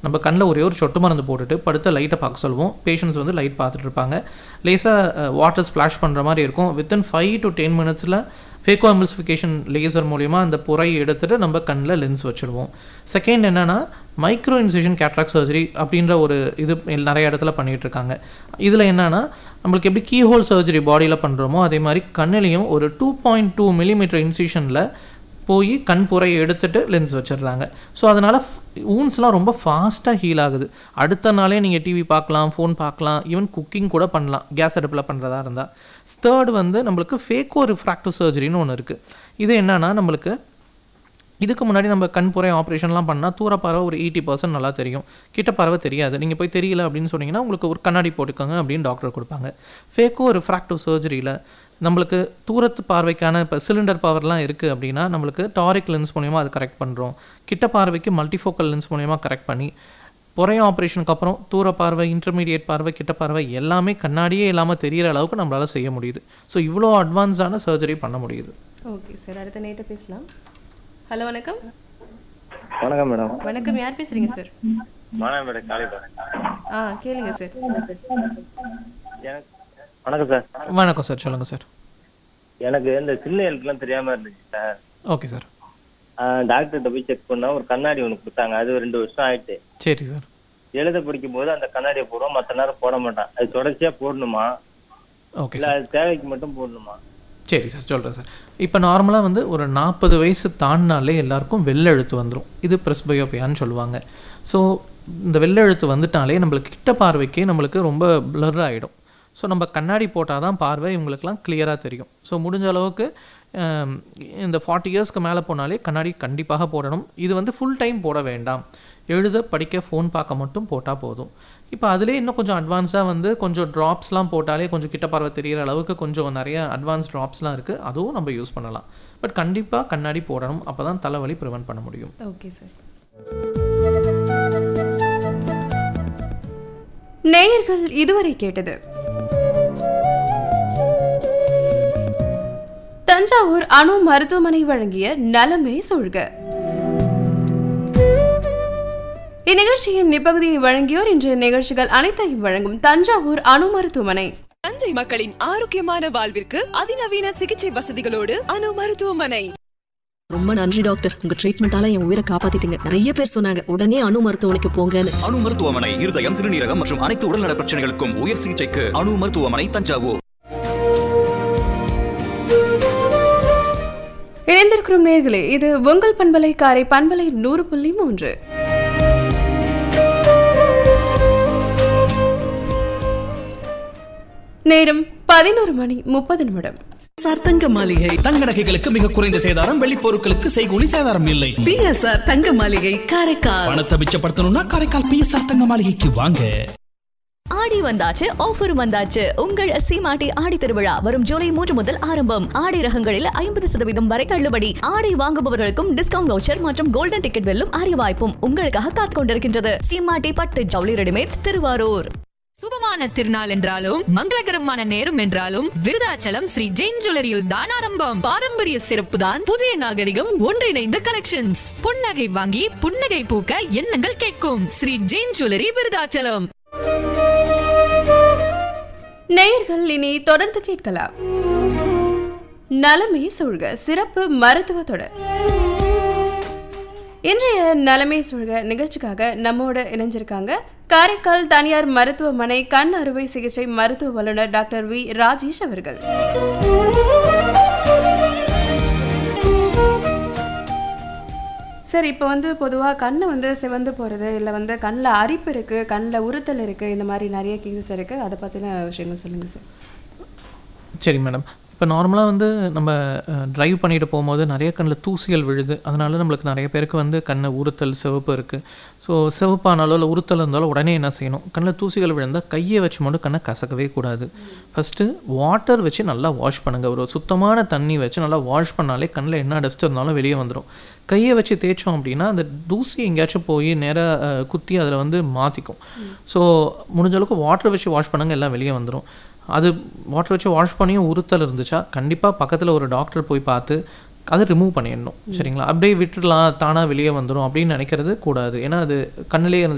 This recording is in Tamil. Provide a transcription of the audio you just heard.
நம்ம கண்ணில் ஒரே ஒரு சொட்டு மருந்து போட்டுட்டு படுத்த லைட்டை பார்க்க சொல்லுவோம் பேஷண்ட்ஸ் வந்து லைட் பார்த்துட்டு இருப்பாங்க லேசாக வாட்டர் ஸ்ப்ளாஷ் பண்ணுற மாதிரி இருக்கும் வித்தின் ஃபைவ் டு டென் மினிட்ஸில் ஃபேக்கோ எம்பிளிஃபிகேஷன் லேசர் மூலிமா அந்த புறையை எடுத்துட்டு நம்ம கண்ணில் லென்ஸ் வச்சுடுவோம் செகண்ட் என்னன்னா மைக்ரோ இன்சிஷன் கேட்ராக் சர்ஜரி அப்படின்ற ஒரு இது நிறைய இடத்துல பண்ணிட்டு இருக்காங்க இதில் என்னன்னா நம்மளுக்கு எப்படி கீஹோல் சர்ஜரி பாடியில் பண்ணுறோமோ அதே மாதிரி கண்ணிலையும் ஒரு டூ பாயிண்ட் டூ மில்லிமீட்டர் இன்சிஷனில் போய் கண் புறையை எடுத்துட்டு லென்ஸ் வச்சிடுறாங்க ஸோ அதனால் ஊன்ஸ்லாம் ரொம்ப ஃபாஸ்ட்டாக ஹீல் ஆகுது அடுத்த நாளே நீங்கள் டிவி பார்க்கலாம் ஃபோன் பார்க்கலாம் ஈவன் குக்கிங் கூட பண்ணலாம் கேஸ் அடுப்பில் பண்ணுறதா இருந்தால் தேர்ட் வந்து நம்மளுக்கு ஃபேக்கோ ரிஃப்ராக்டிவ் சர்ஜரின்னு ஒன்று இருக்குது இது என்னன்னா நம்மளுக்கு இதுக்கு முன்னாடி நம்ம கண் புரை ஆப்ரேஷன்லாம் பண்ணால் தூர பார்வை ஒரு எயிட்டி பர்சன்ட் நல்லா தெரியும் கிட்ட பார்வை தெரியாது நீங்கள் போய் தெரியல அப்படின்னு சொன்னீங்கன்னா உங்களுக்கு ஒரு கண்ணாடி போட்டுக்கோங்க அப்படின்னு டாக்டர் கொடுப்பாங்க ஃபேக்கோ ரிஃப்ராக்டிவ் சர்ஜரியில் நம்மளுக்கு தூரத்து பார்வைக்கான இப்போ சிலிண்டர் பவர்லாம் இருக்குது அப்படின்னா நம்மளுக்கு டாரிக் லென்ஸ் மூலியமா அது கரெக்ட் பண்ணுறோம் கிட்ட பார்வைக்கு மல்டிஃபோக்கல் லென்ஸ் மூலியமா கரெக்ட் பண்ணி புறை ஆப்ரேஷனுக்கு அப்புறம் தூர பார்வை இன்டர்மீடியட் பார்வை கிட்ட பார்வை எல்லாமே கண்ணாடியே இல்லாமல் தெரியிற அளவுக்கு நம்மளால் செய்ய முடியுது ஸோ இவ்வளோ அட்வான்ஸான சர்ஜரி பண்ண முடியுது ஓகே சார் அடுத்த நேட்ட பேசலாம் ஹலோ வணக்கம் வணக்கம் மேடம் வணக்கம் யார் பேசுறீங்க சார் வணக்கம் மேடம் காலையில் ஆ கேளுங்க சார் எனக்கு வணக்கம் சார் வணக்கம் சார் சொல்லுங்கள் சார் எனக்கு இந்த சின்ன எழுத்துலாம் தெரியாம இருந்துச்சு சார் ஓகே சார் டாக்டர்கிட்ட போய் செக் பண்ணா ஒரு கண்ணாடி ஒன்று கொடுத்தாங்க அது ஒரு ரெண்டு வருஷம் ஆயிடுச்சு சரி சார் எழுத படிக்கும் போது அந்த கண்ணாடியை போடுவோம் மற்ற நேரம் போட மாட்டான் அது தொடர்ச்சியா போடணுமா ஓகே இல்ல அது தேவைக்கு மட்டும் போடணுமா சரி சார் சொல்கிறேன் சார் இப்போ நார்மலாக வந்து ஒரு நாற்பது வயசு தாண்டினாலே எல்லாருக்கும் வெள்ளெழுத்து வந்துடும் இது ப்ரெஸ்பயோபியான்னு சொல்லுவாங்க ஸோ இந்த வெள்ளெழுத்து வந்துட்டாலே நம்மளுக்கு கிட்ட பார்வைக்கே நம்மளுக்கு ரொம்ப blur ஆகிடும் ஸோ நம்ம கண்ணாடி போட்டால் தான் பார்வை இவங்களுக்குலாம் கிளியராக தெரியும் ஸோ முடிஞ்ச அளவுக்கு ஆம், இந்த ஃபார்ட்டி இயர்ஸ்க்கு மேலே போனாலே கண்ணாடி கண்டிப்பாக போடணும் இது வந்து ஃபுல் டைம் போட வேண்டாம் எழுத படிக்க ஃபோன் பார்க்க மட்டும் போட்டால் போதும் இப்போ அதிலே இன்னும் கொஞ்சம் அட்வான்ஸாக வந்து கொஞ்சம் ட்ராப்ஸ்லாம் போட்டாலே கொஞ்சம் கிட்ட பார்வை தெரியிற அளவுக்கு கொஞ்சம் நிறைய அட்வான்ஸ் ட்ராப்ஸ்லாம் இருக்குது அதுவும் நம்ம யூஸ் பண்ணலாம் பட் கண்டிப்பாக கண்ணாடி போடணும் அப்போ தான் தலைவலி ப்ரிவென்ட் பண்ண முடியும் ஓகே சார் நேயர்கள் இதுவரை கேட்டது தஞ்சாவூர் அணு மருத்துவமனை வழங்கிய நலமே சொல்க இந்நிகழ்ச்சியின் இப்பகுதியை வழங்கியோர் இன்றைய நிகழ்ச்சிகள் அனைத்தையும் வழங்கும் தஞ்சாவூர் அணு மருத்துவமனை தஞ்சை மக்களின் ஆரோக்கியமான வாழ்விற்கு அதிநவீன சிகிச்சை வசதிகளோடு அணு மருத்துவமனை ரொம்ப நன்றி டாக்டர் உங்க ட்ரீட்மெண்டால என் உயிரை காப்பாத்திட்டீங்க நிறைய பேர் சொன்னாங்க உடனே அணு மருத்துவமனைக்கு போங்கன்னு அணு மருத்துவமனை இருதயம் சிறுநீரகம் மற்றும் அனைத்து உடல்நல பிரச்சனைகளுக்கும் உயர் சிகிச்சைக்கு அணு மருத்துவமனை தஞ்சாவூர் இணைந்திருக்கிறோம் நேர்களே இது உங்கள் பண்பலை காரை பண்பலை நூறு புள்ளி மூன்று நேரம் பதினோரு மணி முப்பது நிமிடம் சார் தங்க மாளிகை தங்க நகைகளுக்கு மிக குறைந்த சேதாரம் வெள்ளி பொருட்களுக்கு செய்கூலி சேதாரம் இல்லை பிஎஸ்ஆர் தங்க மாளிகை காரைக்கால் பணத்தை மிச்சப்படுத்தணும்னா காரைக்கால் பிஎஸ்ஆர் தங்க மாளிகைக்கு வாங்க ஆடி வந்தாச்சு ஆஃபரும் வந்தாச்சு உங்கள் சீமாட்டி ஆடி திருவிழா வரும் ஜூலை மூன்று முதல் ஆரம்பம் ஆடை ரகங்களில் ஐம்பது சதவீதம் வரை தள்ளுபடி ஆடை வாங்குபவர்களுக்கும் டிஸ்கவுண்ட் வவுச்சர் மற்றும் கோல்டன் டிக்கெட் வெல்லும் அரிய வாய்ப்பும் உங்களுக்காக காத்துக் கொண்டிருக்கின்றது சீமாட்டி பட்டு ஜவுளி ரெடிமேட்ஸ் திருவாரூர் சுபமான திருநாள் என்றாலும் மங்களகரமான நேரம் என்றாலும் விருதாச்சலம் ஸ்ரீ ஜெயின் ஜுவல்லரியில் தான் ஆரம்பம் பாரம்பரிய சிறப்பு தான் புதிய நாகரிகம் ஒன்றிணைந்த கலெக்ஷன்ஸ் புன்னகை வாங்கி புன்னகை பூக்க எண்ணங்கள் கேட்கும் ஸ்ரீ ஜெயின் ஜுவல்லரி விருதாச்சலம் நேயர்கள் இனி தொடர்ந்து கேட்கலாம் நலமே சொல்க சிறப்பு மருத்துவ தொடர் இன்றைய நலமே சொல்க நிகழ்ச்சிக்காக நம்மோடு இணைஞ்சிருக்காங்க காரைக்கால் தனியார் மருத்துவமனை கண் அறுவை சிகிச்சை மருத்துவ வல்லுநர் டாக்டர் வி ராஜேஷ் அவர்கள் சார் இப்போ வந்து பொதுவாக கண்ணு வந்து சிவந்து போகிறது இல்லை வந்து கண்ணில் அரிப்பு இருக்குது கண்ணில் உறுத்தல் இருக்குது இந்த மாதிரி நிறைய கேசஸ் இருக்குது அதை பற்றின விஷயங்கள் சொல்லுங்கள் சார் சரி மேடம் இப்போ நார்மலாக வந்து நம்ம ட்ரைவ் பண்ணிட்டு போகும்போது நிறைய கண்ணில் தூசிகள் விழுது அதனால நம்மளுக்கு நிறைய பேருக்கு வந்து கண்ணை உறுத்தல் சிவப்பு இருக்குது ஸோ சிவப்பானாலோ இல்லை உறுத்தல் இருந்தாலும் உடனே என்ன செய்யணும் கண்ணில் தூசிகள் விழுந்தால் கையை வச்சு மட்டும் கண்ணை கசக்கவே கூடாது ஃபஸ்ட்டு வாட்டர் வச்சு நல்லா வாஷ் பண்ணுங்கள் ஒரு சுத்தமான தண்ணி வச்சு நல்லா வாஷ் பண்ணாலே கண்ணில் என்ன டஸ்ட் இருந்தாலும் வெளியே வந்துடும் கையை வச்சு தேய்ச்சோம் அப்படின்னா அந்த தூசி எங்கேயாச்சும் போய் நேராக குத்தி அதில் வந்து மாற்றிக்கும் ஸோ முடிஞ்ச அளவுக்கு வாட்டர் வச்சு வாஷ் பண்ணுங்க எல்லாம் வெளியே வந்துடும் அது வாட்டர் வச்சு வாஷ் பண்ணியும் உறுத்தல் இருந்துச்சா கண்டிப்பாக பக்கத்தில் ஒரு டாக்டர் போய் பார்த்து அதை ரிமூவ் பண்ணிடணும் சரிங்களா அப்படியே விட்டுடலாம் தானாக வெளியே வந்துடும் அப்படின்னு நினைக்கிறது கூடாது ஏன்னா அது கண்ணிலே இருந்து